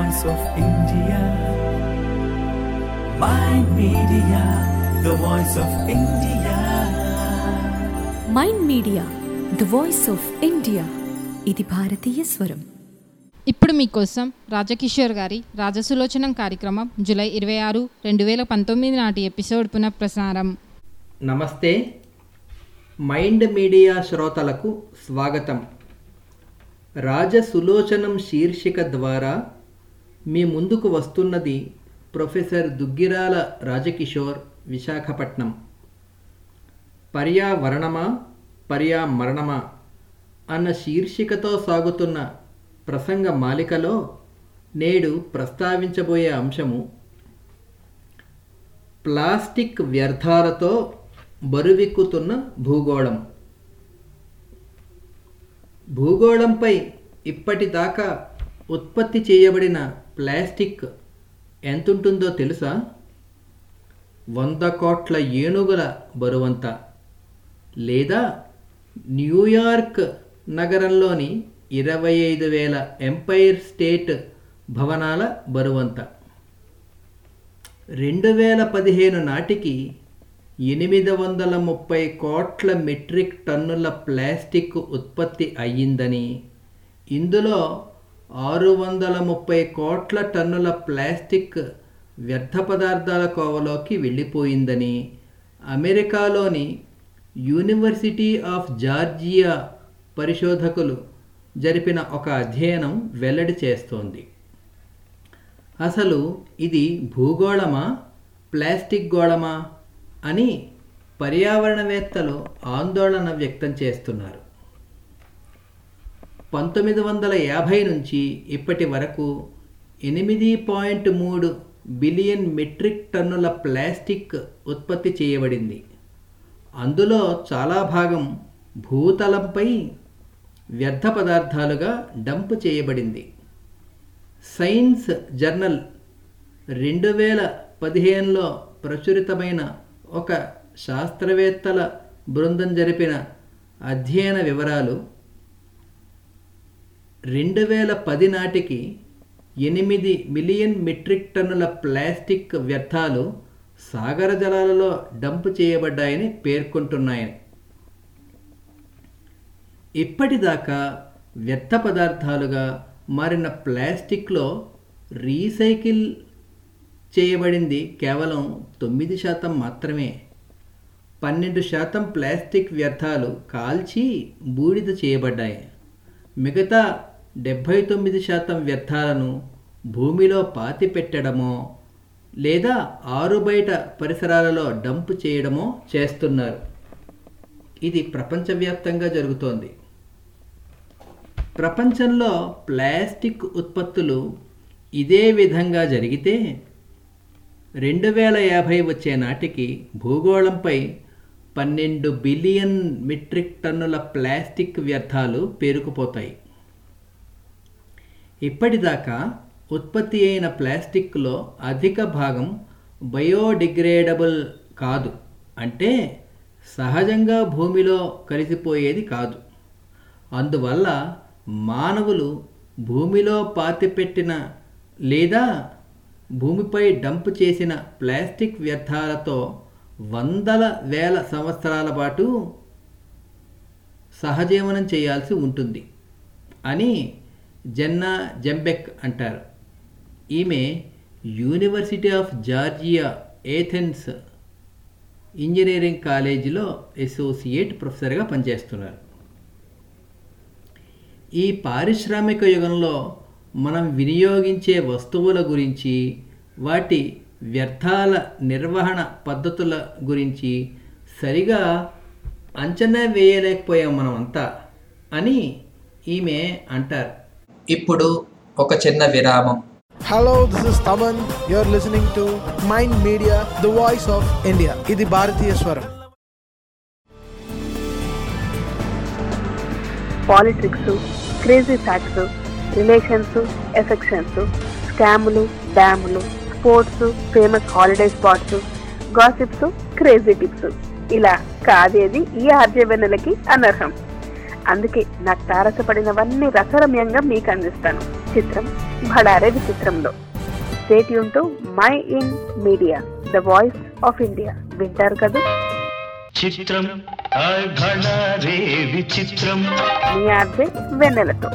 voice of India. Mind Media, the voice of India. Mind Media the voice of India ఇది భారతీయ స్వరం ఇప్పుడు మీకోసం రాజకిషోర్ గారి రాజసులోచనం కార్యక్రమం జూలై ఇరవై ఆరు రెండు వేల పంతొమ్మిది నాటి ఎపిసోడ్ పునఃప్రసారం నమస్తే మైండ్ మీడియా శ్రోతలకు స్వాగతం రాజసులోచనం శీర్షిక ద్వారా మీ ముందుకు వస్తున్నది ప్రొఫెసర్ దుగ్గిరాల రాజకిషోర్ విశాఖపట్నం పర్యావరణమా పర్యామరణమా అన్న శీర్షికతో సాగుతున్న ప్రసంగ మాలికలో నేడు ప్రస్తావించబోయే అంశము ప్లాస్టిక్ వ్యర్థాలతో బరువెక్కుతున్న భూగోళం భూగోళంపై ఇప్పటిదాకా ఉత్పత్తి చేయబడిన ప్లాస్టిక్ ఎంతుంటుందో తెలుసా వంద కోట్ల ఏనుగుల బరువంత లేదా న్యూయార్క్ నగరంలోని ఇరవై ఐదు వేల ఎంపైర్ స్టేట్ భవనాల బరువంత రెండు వేల పదిహేను నాటికి ఎనిమిది వందల ముప్పై కోట్ల మెట్రిక్ టన్నుల ప్లాస్టిక్ ఉత్పత్తి అయ్యిందని ఇందులో ఆరు వందల ముప్పై కోట్ల టన్నుల ప్లాస్టిక్ వ్యర్థ పదార్థాల కోవలోకి వెళ్ళిపోయిందని అమెరికాలోని యూనివర్సిటీ ఆఫ్ జార్జియా పరిశోధకులు జరిపిన ఒక అధ్యయనం వెల్లడి చేస్తోంది అసలు ఇది భూగోళమా ప్లాస్టిక్ గోళమా అని పర్యావరణవేత్తలు ఆందోళన వ్యక్తం చేస్తున్నారు పంతొమ్మిది వందల యాభై నుంచి ఇప్పటి వరకు ఎనిమిది పాయింట్ మూడు బిలియన్ మెట్రిక్ టన్నుల ప్లాస్టిక్ ఉత్పత్తి చేయబడింది అందులో చాలా భాగం భూతలంపై వ్యర్థ పదార్థాలుగా డంప్ చేయబడింది సైన్స్ జర్నల్ రెండు వేల పదిహేనులో ప్రచురితమైన ఒక శాస్త్రవేత్తల బృందం జరిపిన అధ్యయన వివరాలు రెండు వేల పది నాటికి ఎనిమిది మిలియన్ మెట్రిక్ టన్నుల ప్లాస్టిక్ వ్యర్థాలు సాగర జలాలలో డంప్ చేయబడ్డాయని పేర్కొంటున్నాయని ఇప్పటిదాకా వ్యర్థ పదార్థాలుగా మారిన ప్లాస్టిక్లో రీసైకిల్ చేయబడింది కేవలం తొమ్మిది శాతం మాత్రమే పన్నెండు శాతం ప్లాస్టిక్ వ్యర్థాలు కాల్చి బూడిద చేయబడ్డాయి మిగతా డెబ్భై తొమ్మిది శాతం వ్యర్థాలను భూమిలో పాతి పెట్టడమో లేదా ఆరు బయట పరిసరాలలో డంప్ చేయడమో చేస్తున్నారు ఇది ప్రపంచవ్యాప్తంగా జరుగుతోంది ప్రపంచంలో ప్లాస్టిక్ ఉత్పత్తులు ఇదే విధంగా జరిగితే రెండు వేల యాభై వచ్చే నాటికి భూగోళంపై పన్నెండు బిలియన్ మెట్రిక్ టన్నుల ప్లాస్టిక్ వ్యర్థాలు పేరుకుపోతాయి ఇప్పటిదాకా ఉత్పత్తి అయిన ప్లాస్టిక్లో అధిక భాగం బయోడిగ్రేడబుల్ కాదు అంటే సహజంగా భూమిలో కలిసిపోయేది కాదు అందువల్ల మానవులు భూమిలో పాతిపెట్టిన లేదా భూమిపై డంప్ చేసిన ప్లాస్టిక్ వ్యర్థాలతో వందల వేల సంవత్సరాల పాటు సహజీవనం చేయాల్సి ఉంటుంది అని జెన్నా జంబెక్ అంటారు ఈమె university of Georgia Athens engineering కాలేజీలో అసోసియేట్ ప్రొఫెసర్గా పనిచేస్తున్నారు ఈ పారిశ్రామిక యుగంలో మనం వినియోగించే వస్తువుల గురించి వాటి వ్యర్థాల నిర్వహణ పద్ధతుల గురించి సరిగా అంచనా వేయలేకపోయాం మనమంతా అని ఈమె అంటారు ఇప్పుడు ఒక చిన్న విరామం Hello, this is Taman. You're listening to Mind Media, the voice of India. ఇది భారతీయ స్వరం politics crazy facts relations affections స్కాములు డ్యాములు sports famous holiday spots gossips crazy tips ఇలా కాదేది ఈ ఆర్జవెన్నెలకి అనర్హం అందుకే నాకు తారసపడినవన్నీ రసరమ్యంగా మీకు అందిస్తాను చిత్రం భడారే విచిత్రంలో stay tuned to Mind the voice of ఇండియా వింటారు కదా చిత్రం హాయ్ భళా రే విచిత్రం మీ ఆర్జే వెన్నెలతో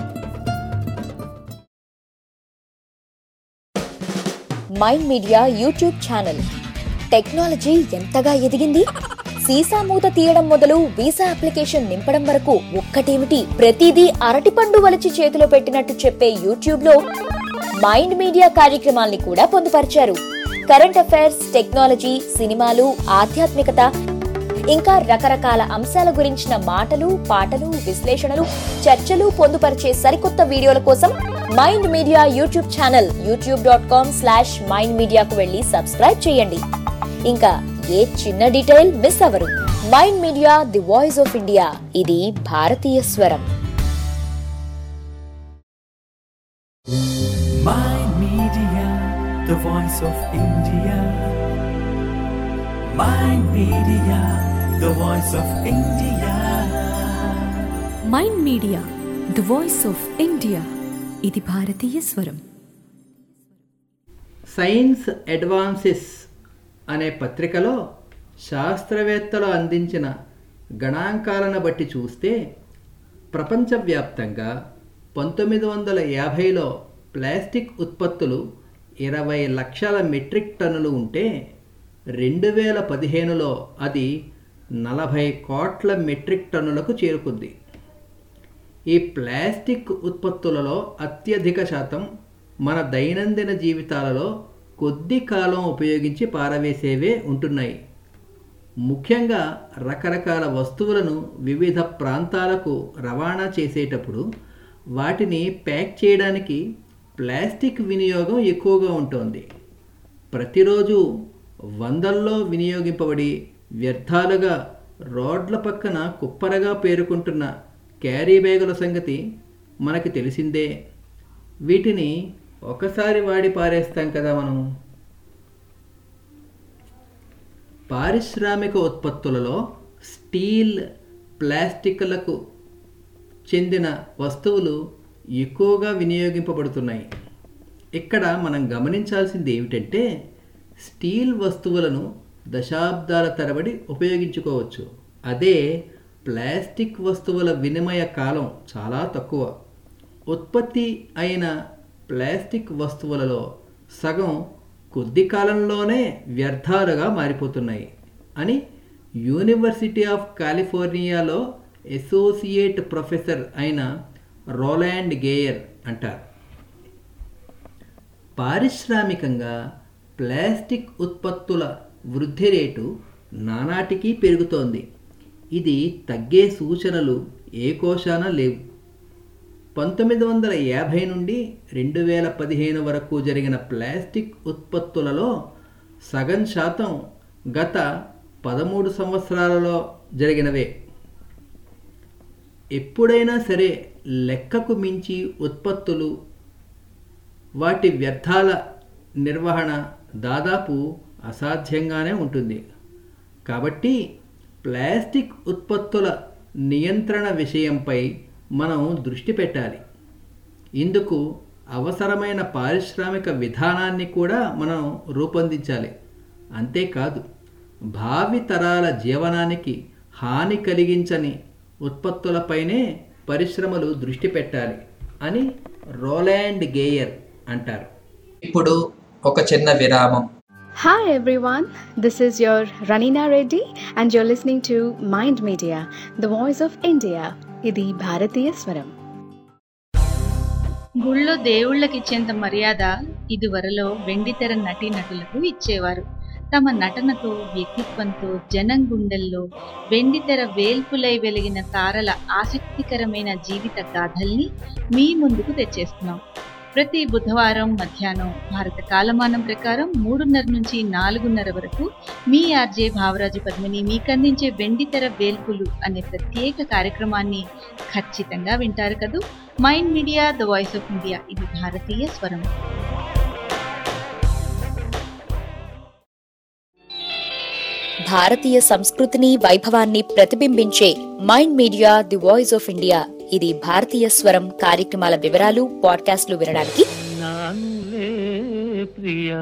Mind Media YouTube channel technology ఎంతగా ఎదిగింది సీసా మూత తీయడం మొదలు వీసా అప్లికేషన్ నింపడం వరకు ఒక్కటేమిటి ప్రతిదీ అరటిపండు వలిచి చేతిలో పెట్టినట్టు చెప్పే యూట్యూబ్ లో మైండ్ మీడియా కార్యక్రమాల్ని కూడా పొందుపరిచారు కరెంట్ అఫైర్స్ టెక్నాలజీ సినిమాలు ఆధ్యాత్మికత ఇంకా రకరకాల అంశాల గురించిన మాటలు పాటలు విశ్లేషణలు చర్చలు పొందుపరిచే సరికొత్త వీడియోల కోసం Mind Media YouTube channel YouTube dot com slash Mind మీడియాకు వెళ్ళి సబ్స్క్రైబ్ చేయండి ఇంకా ఏ చిన్న డీటెయిల్ మిస్ అవ్వరు Mind Media the voice of India ఇది భారతీయ స్వరం My Media, the voice of India. My Media, the voice of India. Mind Media the voice of India ఇది భారతీయ స్వరం సైన్స్ అడ్వాన్సెస్ అనే పత్రికలో శాస్త్రవేత్తలు అందించిన గణాంకాలను బట్టి చూస్తే ప్రపంచవ్యాప్తంగా పంతొమ్మిది వందల యాభైలో ప్లాస్టిక్ ఉత్పత్తులు ఇరవై లక్షల మెట్రిక్ టన్నులు ఉంటే రెండు వేల పదిహేనులో అది నలభై కోట్ల మెట్రిక్ టన్నులకు చేరుకుంది ఈ ప్లాస్టిక్ ఉత్పత్తులలో అత్యధిక శాతం మన దైనందిన జీవితాలలో కొద్ది కాలం ఉపయోగించి పారవేసేవే ఉంటున్నాయి ముఖ్యంగా రకరకాల వస్తువులను వివిధ ప్రాంతాలకు రవాణా చేసేటప్పుడు వాటిని ప్యాక్ చేయడానికి ప్లాస్టిక్ వినియోగం ఎక్కువగా ఉంటుంది ప్రతిరోజు వందల్లో వినియోగింపబడి వ్యర్థాలుగా రోడ్ల పక్కన కుప్పరగా పేరుకుంటున్న క్యారీ బ్యాగుల సంగతి మనకి తెలిసిందే వీటిని ఒకసారి వాడి పారేస్తాం కదా మనం పారిశ్రామిక ఉత్పత్తులలో స్టీల్ ప్లాస్టిక్లకు చెందిన వస్తువులు ఎక్కువగా వినియోగింపబడుతున్నాయి ఇక్కడ మనం గమనించాల్సింది ఏమిటంటే స్టీల్ వస్తువులను దశాబ్దాల తరబడి ఉపయోగించుకోవచ్చు అదే ప్లాస్టిక్ వస్తువుల వినిమయ కాలం చాలా తక్కువ ఉత్పత్తి అయిన ప్లాస్టిక్ వస్తువులలో సగం కొద్ది కాలంలోనే వ్యర్థాలుగా మారిపోతున్నాయి అని యూనివర్సిటీ ఆఫ్ కాలిఫోర్నియాలో అసోసియేట్ ప్రొఫెసర్ అయిన రోలాండ్ గేయర్ అంటారు పారిశ్రామికంగా ప్లాస్టిక్ ఉత్పత్తుల వృద్ధి రేటు నానాటికి పెరుగుతోంది ఇది తగ్గే సూచనలు ఏ కోశాన లేవు పంతొమ్మిది వందల యాభై నుండి రెండు వేల పదిహేను వరకు జరిగిన ప్లాస్టిక్ ఉత్పత్తులలో సగం శాతం గత పదమూడు సంవత్సరాలలో జరిగినవే ఎప్పుడైనా సరే లెక్కకు మించి ఉత్పత్తులు వాటి వ్యర్థాల నిర్వహణ దాదాపు అసాధ్యంగానే ఉంటుంది కాబట్టి ప్లాస్టిక్ ఉత్పత్తుల నియంత్రణ విషయంపై మనం దృష్టి పెట్టాలి ఇందుకు అవసరమైన పారిశ్రామిక విధానాన్ని కూడా మనం రూపొందించాలి అంతేకాదు భావి తరాల జీవనానికి హాని కలిగించని ఉత్పత్తులపైనే పరిశ్రమలు దృష్టి పెట్టాలి అని రోలాండ్ గేయర్ అంటారు ఇప్పుడు ఒక చిన్న విరామం Hi everyone, this is your Ranina Reddy and you're listening to Mind Media, the voice of India. ఇది భారతీయ స్వరం గుళ్ళో దేవుళ్ళకి ఇచ్చేంత మర్యాద ఇదివరలో వెండితెర నటీనటులకు ఇచ్చేవారు తమ నటనతో వ్యక్తిత్వంతో జనం గుండెల్లో వెండితెర వేల్పులై వెలిగిన తారల ఆసక్తికరమైన జీవిత గాథల్ని మీ ముందుకు తెచ్చేస్తున్నాం ప్రతి బుధవారం మధ్యాహ్నం భారత కాలమానం ప్రకారం మూడున్నర నుంచి నాలుగున్నర వరకు మీ ఆర్జే భావరాజు పద్మిని మీకందించే వెండితెర వేల్పులు అనే ప్రత్యేక కార్యక్రమాన్ని ఖచ్చితంగా వింటారు కదూ Mind Media the voice of India ఇది భారతీయ స్వరం భారతీయ సంస్కృతిని వైభవాన్ని ప్రతిబింబించే Mind Media the voice of India ఇది భారతీయ స్వరం కార్యక్రమాల వివరాలు పాడ్కాస్ట్లు వినడానికి ప్రియ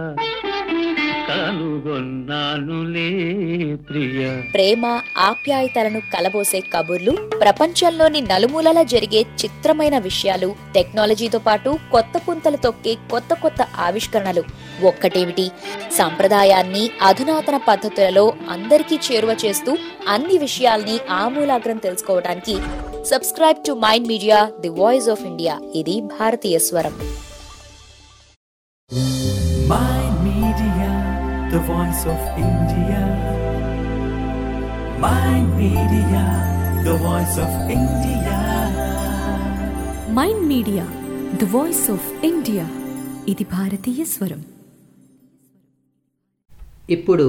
కనుగొన్నానులే ప్రియ ప్రేమ ఆప్యాయతలను కలబోసే కబుర్లు ప్రపంచంలోని నలుమూలలా జరిగే చిత్రమైన విషయాలు టెక్నాలజీతో పాటు కొత్త పుంతలు తొక్కే కొత్త కొత్త ఆవిష్కరణలు ఒక్కటేమిటి సంప్రదాయాన్ని అధునాతన పద్ధతులలో అందరికీ చేరువ చేస్తూ అన్ని విషయాల్ని ఆమూలాగ్రం తెలుసుకోవడానికి subscribe to Mind Media the voice of India ఇది భారతీయ స్వరం Mind Media, the voice of India. Mind Media, the voice of India. Mind Media the voice of India ఇది భారతీయ స్వరం ఇప్పుడు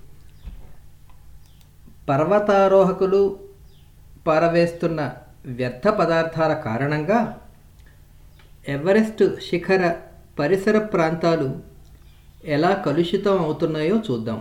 పర్వతారోహకులు పారవేస్తున్న వ్యర్థ పదార్థాల కారణంగా ఎవరెస్ట్ శిఖర పరిసర ప్రాంతాలు ఎలా కలుషితం అవుతున్నాయో చూద్దాం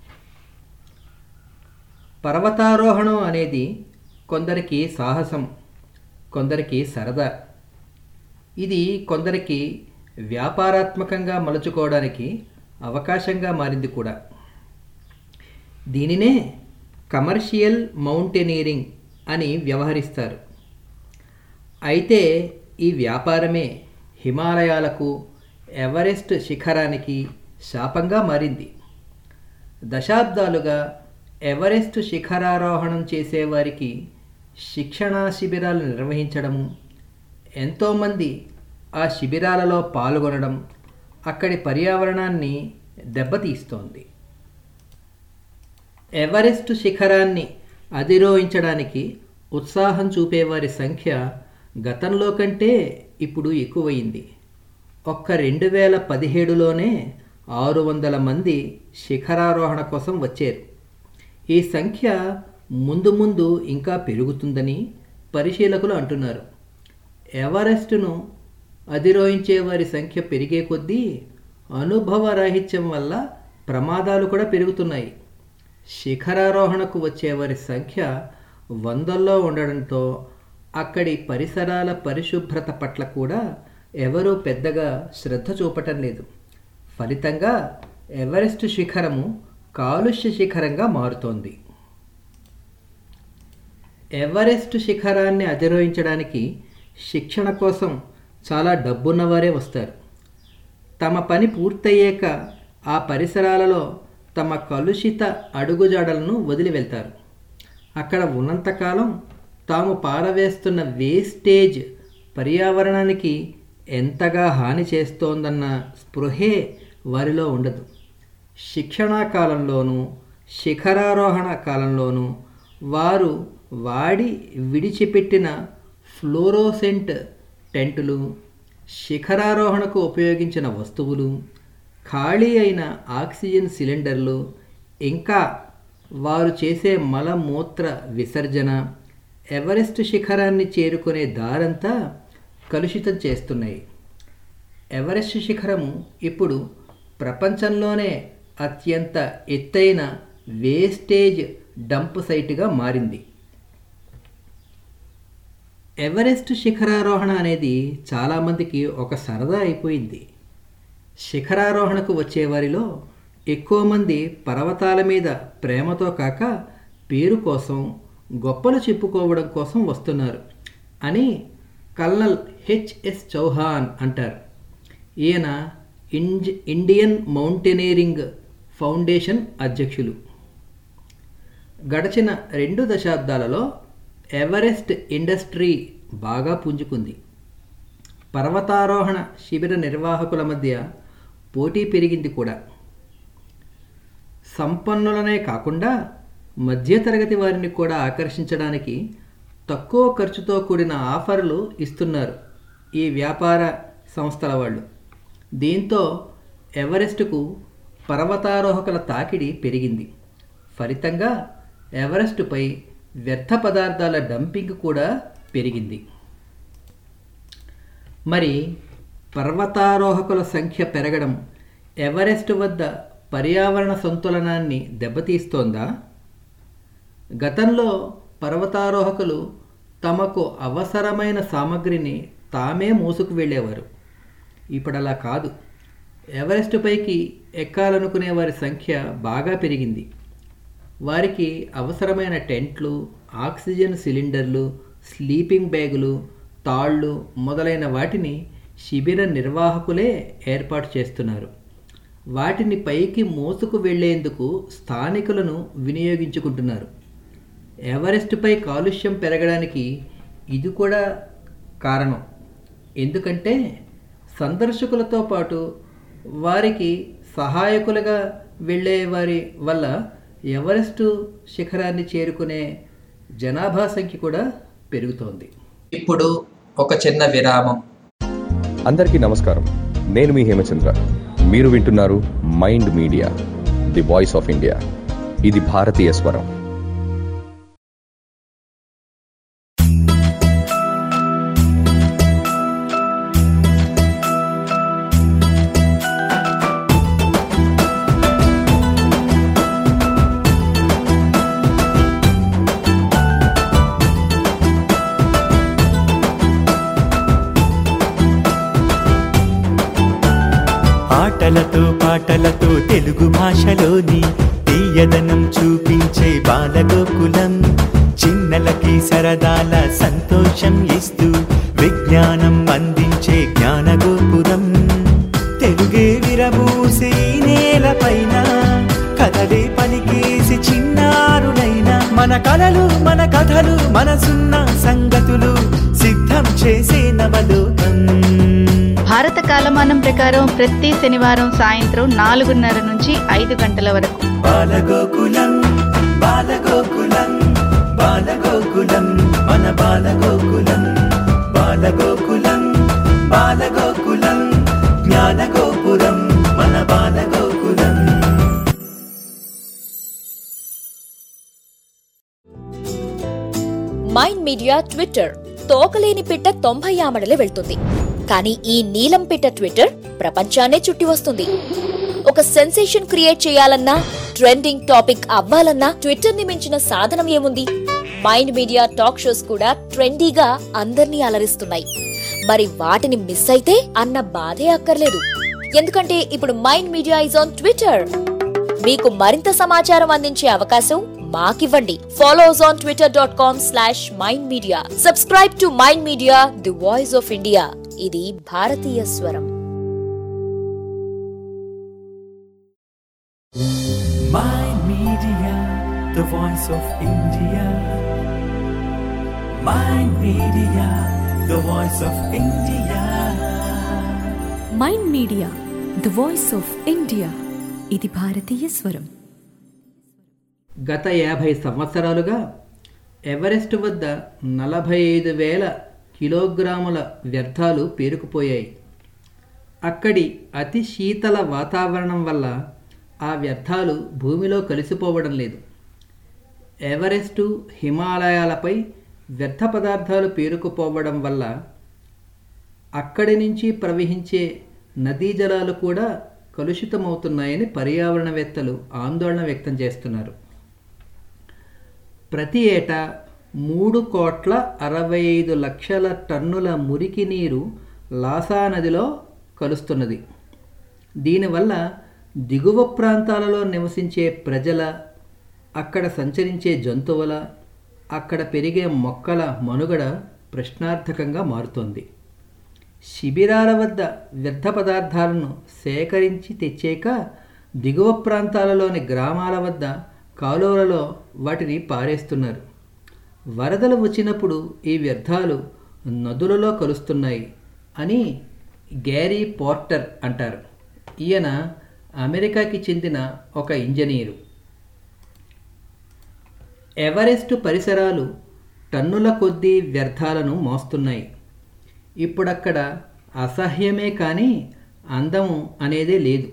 పర్వతారోహణం అనేది కొందరికి సాహసం కొందరికి సరదా ఇది కొందరికి వ్యాపారాత్మకంగా మలుచుకోవడానికి అవకాశంగా మారింది కూడా దీనినే కమర్షియల్ మౌంటైనీరింగ్ అని వ్యవహరిస్తారు అయితే ఈ వ్యాపారమే హిమాలయాలకు ఎవరెస్ట్ శిఖరానికి శాపంగా మారింది దశాబ్దాలుగా ఎవరెస్ట్ శిఖరారోహణం చేసేవారికి శిక్షణా శిబిరాలు నిర్వహించడము ఎంతోమంది ఆ శిబిరాలలో పాల్గొనడం అక్కడి పర్యావరణాన్ని దెబ్బతీస్తోంది ఎవరెస్ట్ శిఖరాన్ని అధిరోహించడానికి ఉత్సాహం చూపేవారి సంఖ్య గతంలో కంటే ఇప్పుడు ఎక్కువయింది ఒక్క రెండు వేల పదిహేడులోనే ఆరు వందల మంది శిఖరారోహణ కోసం వచ్చారు ఈ సంఖ్య ముందు ముందు ఇంకా పెరుగుతుందని పరిశీలకులు అంటున్నారు ఎవరెస్టును అధిరోహించే వారి సంఖ్య పెరిగే కొద్దీ అనుభవ రాహిత్యం వల్ల ప్రమాదాలు కూడా పెరుగుతున్నాయి శిఖరారోహణకు వచ్చేవారి సంఖ్య వందల్లో ఉండడంతో అక్కడి పరిసరాల పరిశుభ్రత పట్ల కూడా ఎవరూ పెద్దగా శ్రద్ధ చూపటం లేదు ఫలితంగా ఎవరెస్ట్ శిఖరము కాలుష్య శిఖరంగా మారుతోంది ఎవరెస్ట్ శిఖరాన్ని అధిరోహించడానికి శిక్షణ కోసం చాలా డబ్బున్నవారే వస్తారు తమ పని పూర్తయ్యాక ఆ పరిసరాలలో తమ కలుషిత అడుగుజాడలను వదిలి వెళ్తారు అక్కడ ఉన్నంతకాలం తాము పారవేస్తున్న వేస్టేజ్ పర్యావరణానికి ఎంతగా హాని చేస్తోందన్న స్పృహే వారిలో ఉండదు శిక్షణా కాలంలోనూ శిఖరారోహణ కాలంలోనూ వారు వాడి విడిచిపెట్టిన ఫ్లోరోసెంట్ టెంటులు శిఖరారోహణకు ఉపయోగించిన వస్తువులు ఖాళీ అయిన ఆక్సిజన్ సిలిండర్లు ఇంకా వారు చేసే మలమూత్ర విసర్జన ఎవరెస్ట్ శిఖరాన్ని చేరుకునే దారంతా కలుషితం చేస్తున్నాయి ఎవరెస్ట్ శిఖరము ఇప్పుడు ప్రపంచంలోనే అత్యంత ఎత్తైన వేస్టేజ్ డంప్ సైట్గా మారింది ఎవరెస్ట్ శిఖరారోహణ అనేది చాలామందికి ఒక సరదా అయిపోయింది శిఖరారోహణకు వచ్చేవారిలో ఎక్కువ మంది పర్వతాల మీద ప్రేమతో కాక పేరు కోసం గొప్పలు చెప్పుకోవడం కోసం వస్తున్నారు అని కల్నల్ హెచ్ఎస్ చౌహాన్ అంటారు ఈయన ఇంజ్ ఇండియన్ మౌంటైనీరింగ్ ఫౌండేషన్ అధ్యక్షులు గడిచిన రెండు దశాబ్దాలలో ఎవరెస్ట్ ఇండస్ట్రీ బాగా పుంజుకుంది పర్వతారోహణ శిబిర నిర్వాహకుల మధ్య పోటీ పెరిగింది కూడా సంపన్నులనే కాకుండా మధ్యతరగతి వారిని కూడా ఆకర్షించడానికి తక్కువ ఖర్చుతో కూడిన ఆఫర్లు ఇస్తున్నారు ఈ వ్యాపార సంస్థల వాళ్ళు దీంతో ఎవరెస్టుకు పర్వతారోహకుల తాకిడి పెరిగింది ఫలితంగా ఎవరెస్టుపై వ్యర్థ పదార్థాల డంపింగ్ కూడా పెరిగింది మరి పర్వతారోహకుల సంఖ్య పెరగడం ఎవరెస్ట్ వద్ద పర్యావరణ సంతులనాన్ని దెబ్బతీస్తోందా గతంలో పర్వతారోహకులు తమకు అవసరమైన సామగ్రిని తామే మోసుకు వెళ్ళేవారు ఇప్పుడు అలా కాదు ఎవరెస్ట్ పైకి ఎక్కాలనుకునే వారి సంఖ్య బాగా పెరిగింది వారికి అవసరమైన టెంట్లు ఆక్సిజన్ సిలిండర్లు స్లీపింగ్ బ్యాగులు తాళ్ళు మొదలైన వాటిని శిబిర నిర్వాహకులే ఏర్పాటు చేస్తున్నారు వాటిని పైకి మోసుకు వెళ్లేందుకు స్థానికులను వినియోగించుకుంటున్నారు ఎవరెస్ట్పై కాలుష్యం పెరగడానికి ఇది కూడా కారణం ఎందుకంటే సందర్శకులతో పాటు వారికి సహాయకులుగా వెళ్ళే వారి వల్ల ఎవరెస్టు శిఖరాన్ని చేరుకునే జనాభా సంఖ్య కూడా పెరుగుతోంది ఇప్పుడు ఒక చిన్న విరామం అందరికీ నమస్కారం నేను మీ హేమచంద్ర మీరు వింటున్నారు Mind Media the voice of India ఇది భారతీయ స్వరం ఆటలతో పాటలతో తెలుగు భాషలోని తీయదనం చూపించే బాలగోకులం చిన్నలకి సరదాల సంతోషం ఇస్తూ విజ్ఞానం అందించే జ్ఞానగోపురం తెలుగే విరబూసే ఈ నేలపైన కథలే పలికేసి చిన్నారులైన మన కలలు మన కథలు మనసున్న సంగతులు సిద్ధం చేసే నవలోకం భారత కాలమానం ప్రకారం ప్రతి శనివారం సాయంత్రం నాలుగున్నర నుంచి ఐదు గంటల వరకు బాలగోకులం బాలగోకులం బాలగోకులం మన బాలగోకులం బాలగోకులం బాలగోకులం జ్ఞానగోపురం మన బాలగోకులం మైండ్ మీడియా ట్విట్టర్ తోకలేని పిట్ట తొంభై ఆమడలే వెళ్తుంది కానీ ఈ నీలం పిట్ట ట్విట్టర్ ప్రపంచాన్నే చుట్టి వస్తుంది ఒక సెన్సేషన్ క్రియేట్ చేయాలన్నా ట్రెండింగ్ టాపిక్ అవ్వాలన్నా ట్విట్టర్ ని మించిన సాధనం ఏముంది మైండ్ మీడియా టాక్ షోస్ కూడా ట్రెండీగా అందర్నీ అలరిస్తున్నాయి మరి వాటిని మిస్ అయితే అన్న బాధే అక్కర్లేదు ఎందుకంటే ఇప్పుడు Mind Media is on Twitter మీకు మరింత సమాచారం అందించే అవకాశం మాకివ్వండి follow us on Twitter dot com slash Mind Media subscribe to Mind Media the voice of India ఇది భారతీయ స్వరం Mind Media, the voice of India. Mind Media, the voice of India. Mind Media the voice of India ఇది భారతీయ స్వరం గత యాభై సంవత్సరాలుగా Everest వద్ద నలభై ఐదు వేల కిలోగ్రాముల వ్యర్థాలు పేరుకుపోయాయి అక్కడి అతి శీతల వాతావరణం వల్ల ఆ వ్యర్థాలు భూమిలో కలిసిపోవడం లేదు ఎవరెస్టు హిమాలయాలపై వ్యర్థ పదార్థాలు పేరుకుపోవడం వల్ల అక్కడి నుంచి ప్రవహించే నదీ జలాలు కూడా కలుషితమవుతున్నాయని పర్యావరణవేత్తలు ఆందోళన వ్యక్తం చేస్తున్నారు ప్రతి ఏటా మూడు కోట్ల అరవై ఐదు లక్షల టన్నుల మురికి నీరు లాసా నదిలో కలుస్తున్నది దీనివల్ల దిగువ ప్రాంతాలలో నివసించే ప్రజల అక్కడ సంచరించే జంతువుల అక్కడ పెరిగే మొక్కల మనుగడ ప్రశ్నార్థకంగా మారుతోంది శిబిరాల వద్ద వ్యర్థ పదార్థాలను సేకరించి తెచ్చాక దిగువ ప్రాంతాలలోని గ్రామాల వద్ద కాలువలలో వాటిని పారేస్తున్నారు వరదలు వచ్చినప్పుడు ఈ వ్యర్థాలు నదులలో కలుస్తున్నాయి అని గ్యారీ పోర్టర్ అంటారు ఈయన అమెరికాకి చెందిన ఒక ఇంజనీరు ఎవరెస్ట్ పరిసరాలు టన్నుల కొద్దీ వ్యర్థాలను మోస్తున్నాయి ఇప్పుడక్కడ అసహ్యమే కానీ అందము అనేదే లేదు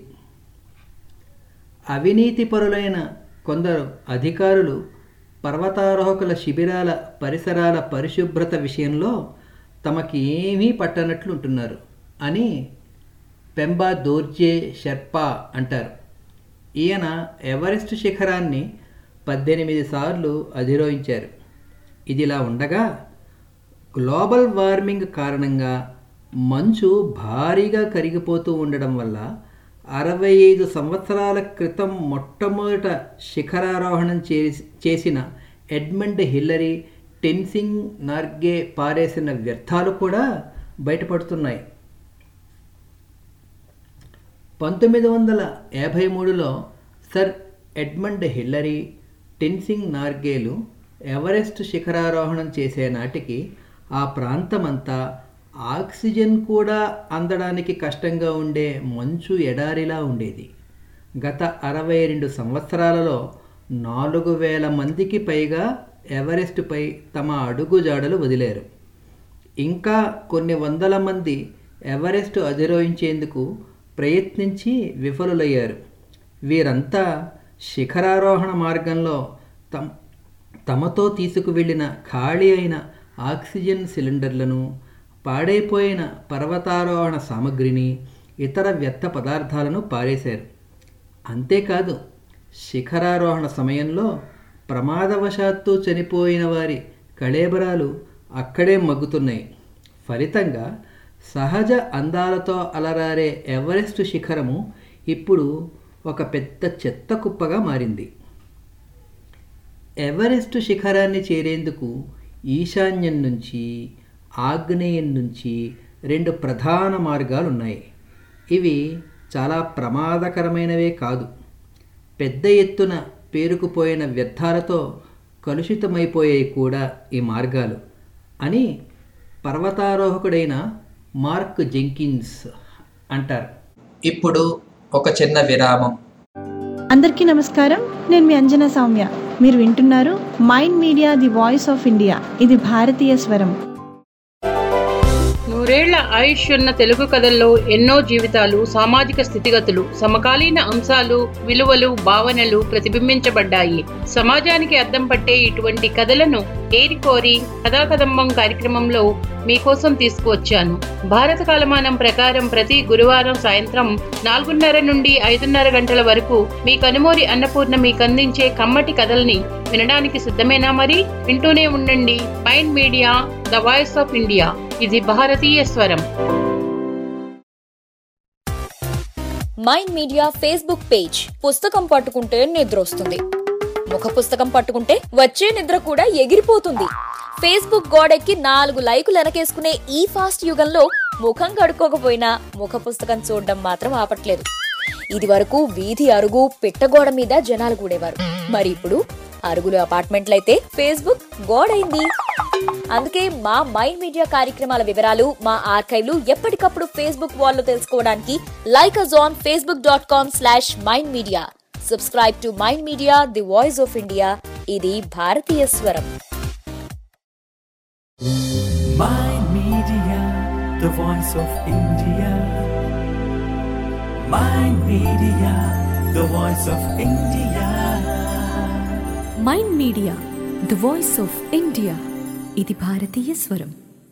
అవినీతిపరులైన కొందరు అధికారులు పర్వతారోహకుల శిబిరాల పరిసరాల పరిశుభ్రత విషయంలో తమకి ఏమీ పట్టనట్లు ఉంటున్నారు అని పెంబా దోర్జే షెర్పా అంటారు ఈయన ఎవరెస్ట్ శిఖరాన్ని పద్దెనిమిది సార్లు అధిరోహించారు ఇదిలా ఉండగా గ్లోబల్ వార్మింగ్ కారణంగా మంచు భారీగా కరిగిపోతూ ఉండడం వల్ల అరవై ఐదు సంవత్సరాల క్రితం మొట్టమొదట శిఖరారోహణం చేసి చేసిన ఎడ్మండ్ హిల్లరీ టెన్సింగ్ నార్గే పారేసిన వ్యర్థాలు కూడా బయటపడుతున్నాయి పంతొమ్మిది వందల యాభై మూడులో సర్ ఎడ్మండ్ హిల్లరీ టెన్సింగ్ నార్గేలు ఎవరెస్ట్ శిఖరారోహణం చేసే నాటికి ఆ ప్రాంతమంతా ఆక్సిజన్ కూడా అందడానికి కష్టంగా ఉండే మంచు ఎడారిలా ఉండేది గత అరవై రెండు సంవత్సరాలలో నాలుగు వేల మందికి పైగా ఎవరెస్ట్పై తమ అడుగుజాడలు వదిలారు ఇంకా కొన్ని వందల మంది ఎవరెస్ట్ అధిరోహించేందుకు ప్రయత్నించి విఫలులయ్యారు వీరంతా శిఖరారోహణ మార్గంలో తమ తమతో తీసుకువెళ్ళిన ఖాళీ అయిన ఆక్సిజన్ సిలిండర్లను పాడైపోయిన పర్వతారోహణ సామగ్రిని ఇతర వ్యర్థ పదార్థాలను పారేశారు అంతేకాదు శిఖరారోహణ సమయంలో ప్రమాదవశాత్తు చనిపోయిన వారి కళేబరాలు అక్కడే మగ్గుతున్నాయి ఫలితంగా సహజ అందాలతో అలరారే ఎవరెస్ట్ శిఖరము ఇప్పుడు ఒక పెద్ద చెత్త కుప్పగా మారింది ఎవరెస్ట్ శిఖరాన్ని చేరేందుకు ఈశాన్యం నుంచి ఆగ్నేయం నుంచి రెండు ప్రధాన మార్గాలు ఉన్నాయి ఇవి చాలా ప్రమాదకరమైనవే కాదు పెద్ద ఎత్తున పేరుకుపోయిన వ్యర్థాలతో కలుషితమైపోయాయి కూడా ఈ మార్గాలు అని పర్వతారోహకుడైన మార్క్ జెంకిన్స్ అంటారు ఇప్పుడు ఒక చిన్న విరామం అందరికీ నమస్కారం నేను మీ అంజనా సౌమ్య మీరు వింటున్నారు Mind Media the voice of India ఇది భారతీయ స్వరం నూరేళ్ల ఆయుష్ ఉన్న తెలుగు కథల్లో ఎన్నో జీవితాలు సామాజిక స్థితిగతులు సమకాలీన అంశాలు విలువలు భావనలు ప్రతిబింబించబడ్డాయి సమాజానికి అద్దం పట్టే ఇటువంటి కథలను ఏరికోరి కథాకదంబం కార్యక్రమంలో మీకోసం తీసుకువచ్చాను భారత కాలమానం ప్రకారం ప్రతి గురువారం సాయంత్రం నాలుగున్నర నుండి ఐదున్నర గంటల వరకు మీ కనుమూరి అన్నపూర్ణ మీకు అందించే కమ్మటి కథల్ని వినడానికి సిద్ధమేనా మరి వింటూనే ఉండండి Mind Media the voice of India ఇది భారతీయ స్వరం మైండ్ మీడియా ఫేస్బుక్ పేజ్ పుస్తకం పట్టుకుంటే నిద్ర వస్తుంది ముఖ పుస్తకం పట్టుకుంటే వచ్చే నిద్ర కూడా ఎగిరిపోతుంది ఫేస్బుక్ గోడెక్కి నాలుగు లైకులు వెనకేసుకునే ఈ ఫాస్ట్ యుగంలో ముఖం కడుక్కోకపోయినా ముఖ పుస్తకం చూడడం మాత్రం ఆపట్లేదు ఇది వరకు వీధి అరుగు పిట్టగోడ మీద జనాలు కూడేవారు మరి ఇప్పుడు అరుగులు అపార్ట్మెంట్లయితే ఫేస్బుక్ గోడైంది అందుకే మా మైండ్ మీడియా కార్యక్రమాల వివరాలు మా ఆర్కైవ్లు ఎప్పటికప్పుడు ఫేస్బుక్ వాల్లో తెలుసుకోవడానికి like us on Facebook dot com slash Mind Media subscribe to Mind Media the voice of India ఇది భారతీయ స్వరం Mind Media, the voice of India. Mind Media, the voice of India. Mind Media the voice of India ఇది భారతీయ స్వరం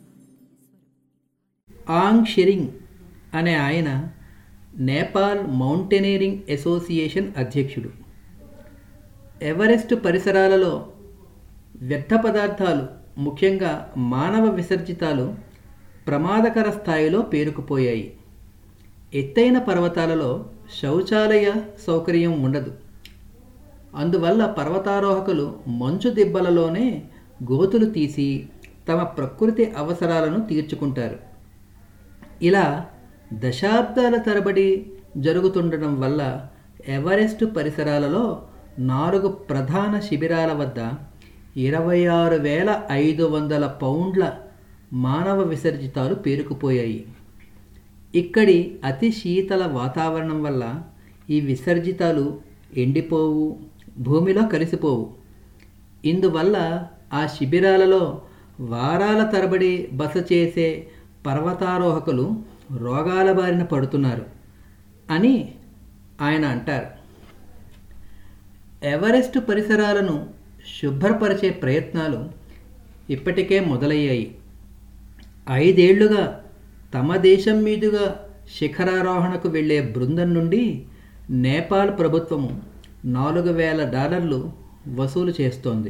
ఆంగ్ షెరింగ్ అనే ఆయన Nepal mountaineering association అధ్యక్షుడు Everest పరిసరాలలో వ్యర్థ పదార్థాలు ముఖ్యంగా మానవ విసర్జితాలు ప్రమాదకర స్థాయిలో పేరుకుపోయాయి ఎత్తైన పర్వతాలలో శౌచాలయ సౌకర్యం ఉండదు అందువల్ల పర్వతారోహకులు మంచు దిబ్బలలోనే గోతులు తీసి తమ ప్రకృతి అవసరాలను తీర్చుకుంటారు ఇలా దశాబ్దాల తరబడి జరుగుతుండడం వల్ల ఎవరెస్ట్ పరిసరాలలో నాలుగు ప్రధాన శిబిరాల వద్ద ఇరవై ఆరు వేల ఐదు వందల పౌండ్ల మానవ విసర్జితాలు పేరుకుపోయాయి ఇక్కడి అతి శీతల వాతావరణం వల్ల ఈ విసర్జితాలు ఎండిపోవు భూమిలో కలిసిపోవు ఇందువల్ల ఆ శిబిరాలలో వారాల తరబడి బస చేసే పర్వతారోహకులు రోగాల బారిన పడుతున్నారు అని ఆయన అంటారు ఎవరెస్ట్ పరిసరాలను శుభ్రపరిచే ప్రయత్నాలు ఇప్పటికే మొదలయ్యాయి ఐదేళ్లుగా తమ దేశం మీదుగా శిఖరారోహణకు వెళ్ళే బృందం నుండి నేపాల్ ప్రభుత్వము నాలుగు వేల డాలర్లు వసూలు చేస్తోంది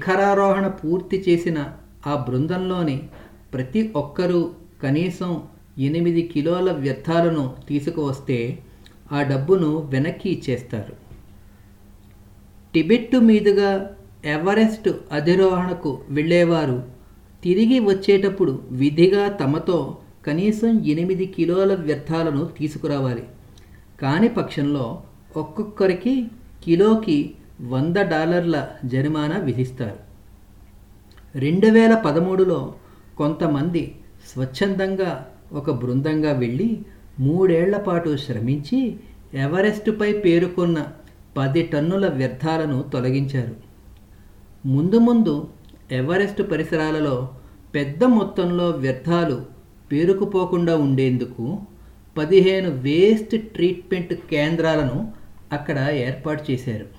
శిఖరారోహణ పూర్తి చేసిన ఆ బృందంలోని ప్రతి ఒక్కరూ కనీసం ఎనిమిది కిలోల వ్యర్థాలను తీసుకువస్తే ఆ డబ్బును వెనక్కి ఇచ్చేస్తారు టిబెట్టు మీదుగా ఎవరెస్ట్ అధిరోహణకు వెళ్ళేవారు తిరిగి వచ్చేటప్పుడు విధిగా తమతో కనీసం ఎనిమిది కిలోల వ్యర్థాలను తీసుకురావాలి కాని పక్షంలో ఒక్కొక్కరికి కిలోకి వంద డాలర్ల జరిమానా విధిస్తారు రెండు వేల పదమూడులో కొంతమంది స్వచ్ఛందంగా ఒక బృందంగా వెళ్ళి మూడేళ్ల పాటు శ్రమించి ఎవరెస్టుపై పేరుకున్న పది టన్నుల వ్యర్థాలను తొలగించారు ముందు ముందు ఎవరెస్ట్ పరిసరాలలో పెద్ద మొత్తంలో వ్యర్థాలు పేరుకుపోకుండా ఉండేందుకు పదిహేను వేస్ట్ ట్రీట్మెంట్ కేంద్రాలను అక్కడ ఏర్పాటు చేశారు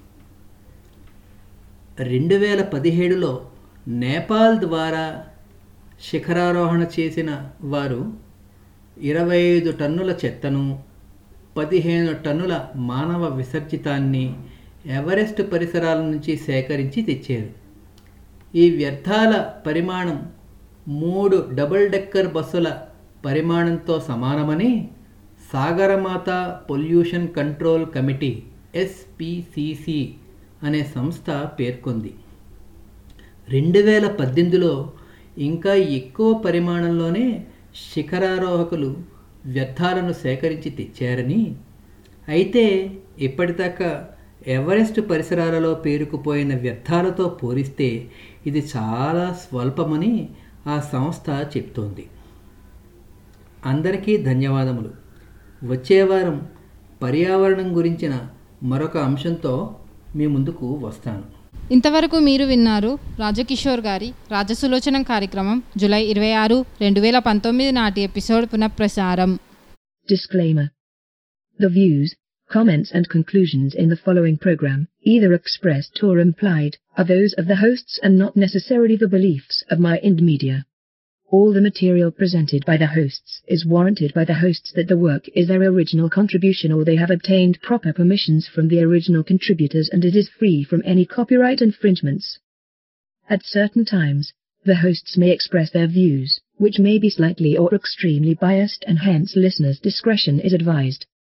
రెండు వేల పదిహేడులో నేపాల్ ద్వారా శిఖరారోహణ చేసిన వారు ఇరవై ఐదు టన్నుల చెత్తను పదిహేను టన్నుల మానవ విసర్జితాన్ని ఎవరెస్ట్ పరిసరాల నుంచి సేకరించి తెచ్చారు ఈ వ్యర్థాల పరిమాణం మూడు డబుల్ డెక్కర్ బస్సుల పరిమాణంతో సమానమని Sagarmatha pollution control committee SPCC అనే సంస్థ పేర్కొంది రెండు వేల పద్దెనిమిదిలో ఇంకా ఎక్కువ పరిమాణంలోనే శిఖరారోహకులు వ్యర్థాలను సేకరించి తెచ్చారని అయితే ఇప్పటిదాకా ఎవరెస్ట్ పరిసరాలలో పేరుకుపోయిన వ్యర్థాలతో పోలిస్తే ఇది చాలా స్వల్పమని ఆ సంస్థ చెప్తోంది అందరికీ ధన్యవాదములు వచ్చే వారం పర్యావరణం గురించిన మరొక అంశంతో మీ ముందుకు వస్తాను ఇంతవరకు మీరు విన్నారు రాజకిషోర్ గారి రాజసులోచనం కార్యక్రమం జూలై ఇరవై ఆరు రెండు వేల పంతొమ్మిది నాటి ఎపిసోడ్ పునఃప్రసారం Disclaimer. The views, comments and conclusions in the following program, either expressed or implied, are those of the hosts and not necessarily the beliefs of My Ind Media. All the material presented by the hosts is warranted by the hosts that the work is their original contribution or they have obtained proper permissions from the original contributors and it is free from any copyright infringements. At certain times, the hosts may express their views, which may be slightly or extremely biased and hence listeners' discretion is advised.